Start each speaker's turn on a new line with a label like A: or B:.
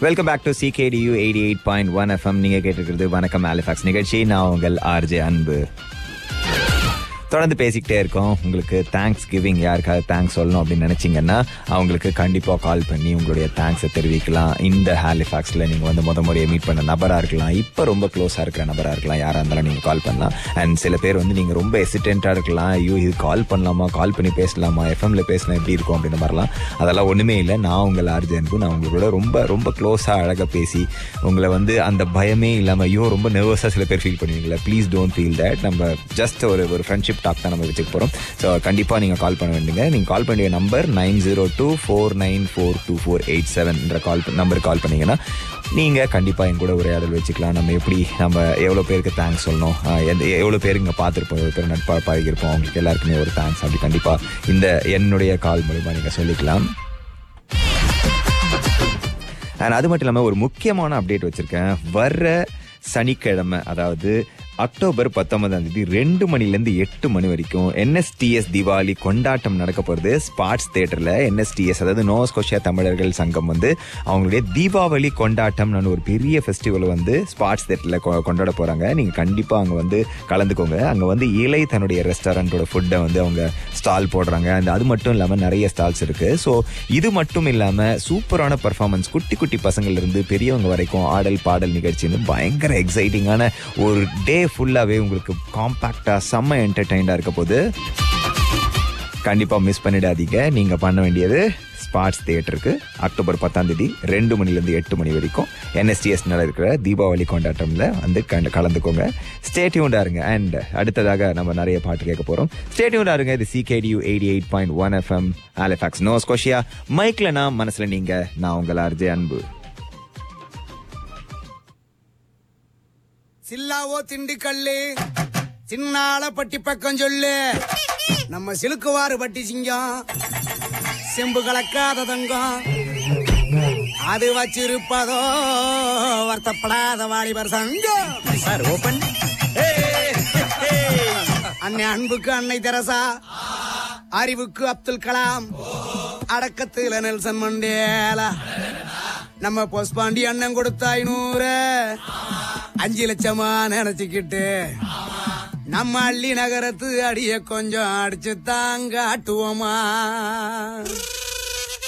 A: welcome back to CKDU eighty eight point one FM நீங்க கேட்டுக்கிறது வணக்கம் ஆலிஃபாக்ஸ் நிகழ்ச்சி நான் உங்கள் ஆர்ஜே அன்பு தொடர்ந்து பேசிக்கிட்டே இருக்கோம் உங்களுக்கு தேங்க்ஸ் கிவிங் யாருக்காவது தேங்க்ஸ் சொல்லணும் அப்படின்னு நினைச்சீங்கன்னா அவங்களுக்கு கண்டிப்பாக கால் பண்ணி உங்களுடைய தேங்க்ஸை தெரிவிக்கலாம் இந்த ஹாலிஃபாக்ஸில் நீங்கள் வந்து முத முறையை மீட் பண்ண நபராக இருக்கலாம் இப்போ ரொம்ப க்ளோஸாக இருக்கிற நபராக இருக்கலாம் யாராக இருந்தாலும் நீங்கள் கால் பண்ணலாம் அண்ட் சில பேர் வந்து நீங்கள் ரொம்ப எசிடென்ட்டாக இருக்கலாம் ஐயோ இது கால் பண்ணலாமா கால் பண்ணி பேசலாமா எஃப்எம்ல பேசினா எப்படி இருக்கும் அப்படின்ற மாதிரிலாம் அதெல்லாம் ஒன்றுமே இல்லை நான் உங்கள் ஆர்ஜே அன்பு நான் உங்களோட ரொம்ப ரொம்ப க்ளோஸாக அழகாக பேசி உங்களை வந்து அந்த பயமே இல்லாமல் ஐயோ ரொம்ப நர்வஸாக சில பேர் ஃபீல் பண்ணுவீங்களா ப்ளீஸ் டோன்ட் ஃபீல் தட் நம்ம ஜஸ்ட் ஒரு ஒரு ஃப்ரெண்ட்ஷிப் டாக் தான் நம்ம வச்சுக்க போகிறோம் ஸோ கண்டிப்பாக நீங்கள் கால் பண்ண வேண்டுங்க நீங்கள் கால் பண்ணிய number nine zero two four nine four two four eight செவன்ன்ற கால் நம்பருக்கு கால் பண்ணீங்கன்னா நீங்கள் கண்டிப்பாக என் கூட உரையாடல் வச்சுக்கலாம் நம்ம எப்படி நம்ம எவ்வளோ பேருக்கு தேங்க்ஸ் சொல்லணும் ஆஹ் எந்த எவ்வளோ பேர் இங்கே பார்த்துருப்போம் எவ்வளோ பேர் நட்பாக பழகிருப்போம் அவங்களுக்கு எல்லாருக்குமே ஒரு தேங்க்ஸ் அப்படி கண்டிப்பாக இந்த என்னுடைய கால் மூலிமா நீங்கள் சொல்லிக்கலாம் அண்ட் அது மட்டும் இல்லாமல் ஒரு முக்கியமான அப்டேட் வச்சுருக்கேன் வர்ற சனிக்கிழமை அதாவது அக்டோபர் பத்தொன்பதாம் தேதி ரெண்டு மணிலேருந்து எட்டு மணி வரைக்கும் என்எஸ்டிஎஸ் தீபாவளி கொண்டாட்டம் நடக்க போகிறது ஸ்பாட்ஸ் தேட்டரில் என்எஸ்டிஎஸ் அதாவது நோஸ்கோஷியா தமிழர்கள் சங்கம் வந்து அவங்களுடைய தீபாவளி கொண்டாட்டம்னு ஒரு பெரிய ஃபெஸ்டிவல் வந்து ஸ்பாட்ஸ் தேட்டரில் கொண்டாட போகிறாங்க நீங்கள் கண்டிப்பாக அங்கே வந்து கலந்துக்கோங்க அங்கே வந்து இலை தன்னுடைய ரெஸ்டாரண்ட்டோட ஃபுட்டை வந்து அவங்க ஸ்டால் போடுறாங்க அந்த அது மட்டும் இல்லாமல் நிறைய ஸ்டால்ஸ் இருக்குது ஸோ இது மட்டும் இல்லாமல் சூப்பரான பர்ஃபார்மன்ஸ் குட்டி குட்டி பசங்கள்ல இருந்து பெரியவங்க வரைக்கும் ஆடல் பாடல் நிகழ்ச்சின்னு பயங்கர எக்ஸைட்டிங்கான ஒரு டே ஃபுல்லாகவே உங்களுக்கு காம்பாக்டாக செம்ம என்டர்டைண்டாக இருக்க போது கண்டிப்பாக மிஸ் பண்ணிடாதீங்க நீங்கள் பண்ண வேண்டியது ஸ்பாட்ஸ் தியேட்டருக்கு அக்டோபர் பத்தாம் தேதி ரெண்டு மணிலேருந்து எட்டு மணி வரைக்கும் என்எஸ்டிஎஸ் இருக்கிற தீபாவளி கொண்டாட்டம்ல வந்து கண்டு கலந்துக்கோங்க ஸ்டேட்யூண்டா இருங்க அண்ட் அடுத்ததாக நம்ம நிறைய பாட்டு கேட்க போகிறோம் ஸ்டேட்யூண்டா இருங்க இது CKDU eighty eight point one FM Halifax Nova Scotia மைக்கில் நான் மனசில் நீங்கள் நான் உங்கள் ஆர்ஜே அன்பு
B: சில்லாவோ திண்டுக்கல்லு சின்னால பட்டி பக்கம் சொல்லு நம்ம சிலுக்குவாறு பட்டி சிங்கம் செம்பு கலக்காத தங்கம் அது வச்சிருப்பதோ வருத்தப்படாத வாலிபர் சங்கம் சார் ஓபன் அன்னை அன்புக்கு அன்னை தெரசா அறிவுக்கு அப்துல் கலாம் அடக்கத்துல நெல்சன் மண்டேலா நம்ம பொஸ்பாண்டி அண்ணன் கொடுத்த ஐநூறு அஞ்சு லட்சமா நினைச்சுக்கிட்டு நம்ம அள்ளி நகரத்து அடிய கொஞ்சம் அடிச்சு தாங்க ஆட்டுவோமா